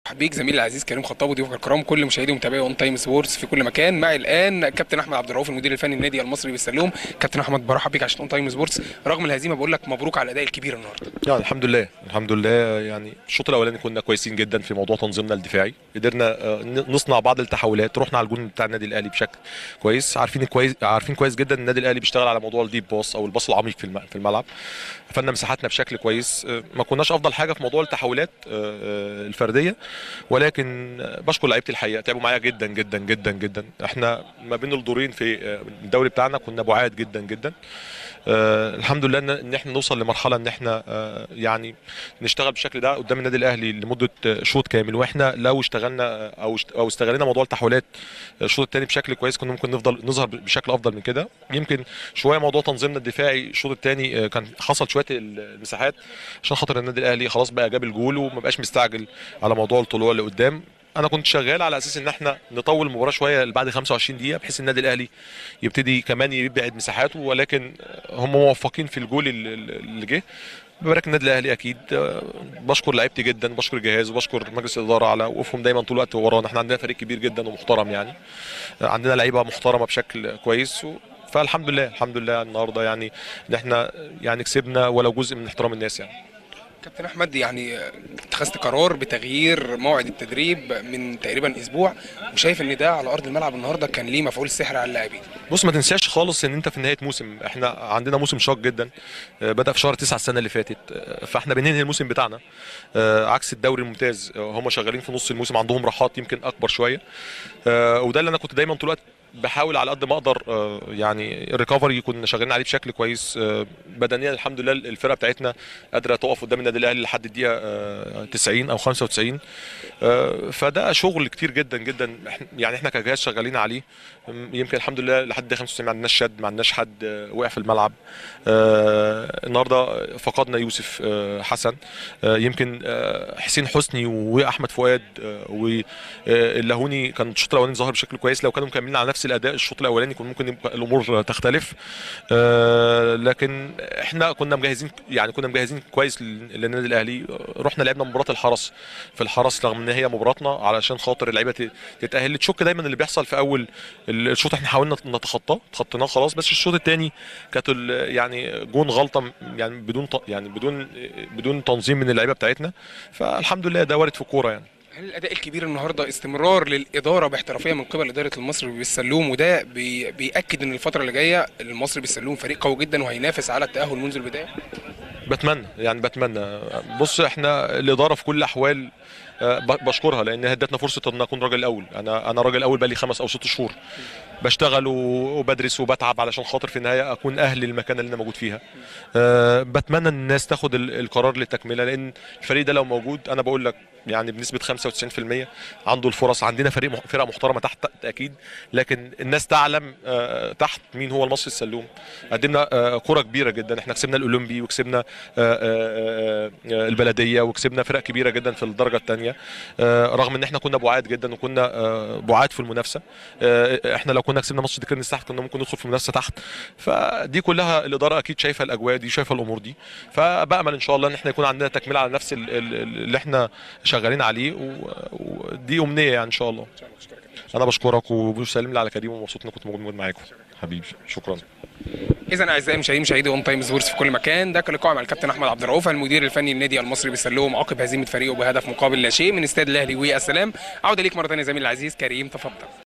بيك زميلي العزيز كريم خطاب وضيوفك الكرام كل مشاهدي ومتابعي اون تايم سبورتس في كل مكان معي الان كابتن احمد عبد الرؤوف المدير الفني للنادي المصري بالسلوم كابتن احمد برحب بيك عشان اون تايم سبورتس رغم الهزيمه بقول لك مبروك على الاداء الكبير النهارده يعني الحمد لله الحمد لله يعني الشوط الاولاني كنا كويسين جدا في موضوع تنظيمنا الدفاعي قدرنا آه، ن- نصنع بعض التحولات رحنا على الجون بتاع النادي الاهلي بشكل كويس عارفين كويس عارفين كويس جدا ان النادي الاهلي بيشتغل على موضوع الديب باص او الباص العميق في الم- في الملعب قفلنا مساحاتنا بشكل كويس آه، ما كناش افضل حاجه في موضوع التحولات آه، آه، الفرديه ولكن آه، بشكر لعيبه الحقيقه تعبوا معايا جدا جدا جدا جدا احنا ما بين الدورين في آه، الدوري بتاعنا كنا بعاد جدا جدا آه الحمد لله ان إن احنا نوصل لمرحله ان احنا آه يعني نشتغل بالشكل ده قدام النادي الاهلي لمده آه، شوط كامل واحنا لو اشتغلنا آه، او اشت- او استغلينا موضوع التحولات آه، الشوط الثاني بشكل كويس كنا ممكن نفضل نظهر بشكل افضل من كده يمكن شويه موضوع تنظيمنا الدفاعي الشوط الثاني كان حصل شويه المساحات عشان خاطر النادي الاهلي خلاص بقى جاب الجول وما بقاش مستعجل على موضوع الطلوع لقدام انا كنت شغال على اساس ان احنا نطول المباراه شويه بعد 25 دقيقه بحيث النادي الاهلي يبتدي كمان يبعد مساحاته ولكن هم موفقين في الجول اللي- اللي جه ببارك النادي الاهلي اكيد أه، بشكر لعيبتي جدا بشكر الجهاز وبشكر مجلس الاداره على وقوفهم دايما طول الوقت ورانا احنا عندنا فريق كبير جدا ومحترم يعني أه، عندنا لعيبه محترمه بشكل كويس و فالحمد لله الحمد لله النهارده يعني ان احنا يعني كسبنا ولو جزء من احترام الناس يعني كابتن احمد يعني اتخذت قرار بتغيير موعد التدريب من تقريبا اسبوع وشايف ان ده على ارض الملعب النهارده كان ليه مفعول سحر على اللاعبين بص ما تنساش خالص ان انت في نهايه موسم احنا عندنا موسم شاق جدا آه، بدا في شهر 9 السنه اللي فاتت آه، فاحنا بننهي الموسم بتاعنا آه، عكس الدوري الممتاز آه، هم شغالين في نص الموسم عندهم راحات يمكن اكبر شويه آه، وده اللي انا كنت دايما طول الوقت بحاول على قد ما اقدر آه، يعني الريكفري كنا شغالين عليه بشكل كويس آه، بدنيا الحمد لله الفرقه بتاعتنا قادره تقف قدام النادي الاهلي لحد الدقيقه آه، 90 او 95 آه، فده شغل كتير جدا جدا إحنا- يعني احنا كجهاز شغالين عليه م- يمكن الحمد لله لحد الدقيقه 95 ما عندناش شد ما عندناش حد آه، وقع في الملعب آه، النهارده فقدنا يوسف آه، حسن آه، يمكن آه، حسين حسني واحمد فؤاد واللهوني كان الشوط الاولاني ظاهر بشكل كويس لو كانوا مكملين على نفس الاداء الشوط الاولاني كان ممكن يبقى الامور تختلف آه، لكن احنا كنا مجهزين يعني كنا مجهزين كويس لل- للنادي الاهلي آه، رحنا لعبنا مباراه الحرس في الحرس رغم ان هي مباراتنا علشان خاطر اللعيبه ت- تتاهل تشك دايما اللي بيحصل في اول الشوط احنا حاولنا نتخطاه تخطيناه خلاص بس الشوط الثاني كانت ال- يعني جون غلطه م- يعني بدون ط- يعني بدون بدون تنظيم من اللعيبه بتاعتنا فالحمد لله ده وارد في الكوره يعني هل الاداء الكبير النهارده استمرار للاداره باحترافيه من قبل اداره المصري بالسلوم وده بي بياكد ان الفتره اللي جايه المصري بالسلوم فريق قوي جدا وهينافس على التاهل منذ البدايه بتمنى يعني بتمنى بص احنا الاداره في كل الاحوال آه، ب- بشكرها لان ادتنا فرصه ان اكون راجل اول انا انا راجل اول بقالي خمس او ست شهور بشتغل و- وبدرس وبتعب علشان خاطر في النهايه اكون اهل المكان اللي انا موجود فيها أه بتمنى ان الناس تاخد ال- القرار للتكمله لان الفريق ده لو موجود انا بقول لك يعني بنسبه 95% عنده الفرص عندنا فريق مح- فرقه محترمه تحت اكيد لكن الناس تعلم آه، تحت مين هو المصري السلوم قدمنا آه، كره كبيره جدا احنا كسبنا الاولمبي وكسبنا آه، آه، آه، آه، البلديه وكسبنا فرق كبيره جدا في الدرجه الثانيه رغم ان احنا كنا بعاد جدا وكنا آه، بعاد في المنافسه آه، احنا لو كنا كسبنا ماتش ديكرنس تحت كنا ممكن ندخل في المنافسه تحت فدي كلها الاداره اكيد شايفه الاجواء دي شايفه الامور دي فبامل ان شاء الله ان احنا يكون عندنا تكمله على نفس ال- ال- اللي احنا شغالين عليه و- ودي امنيه يعني ان شاء الله انا بشكرك وبسلم لي على كريم ومبسوط اني كنت موجود معاكم حبيبي شكرا اذا اعزائي مشاهدي مشاهدي اون تايم سبورتس في كل مكان ده كان لقاء مع الكابتن احمد عبد الرؤوف المدير الفني للنادي المصري بالسلوم عقب هزيمه فريقه بهدف مقابل لا شيء من استاد الاهلي والسلام عوده ليك مره ثانيه زميلي العزيز كريم تفضل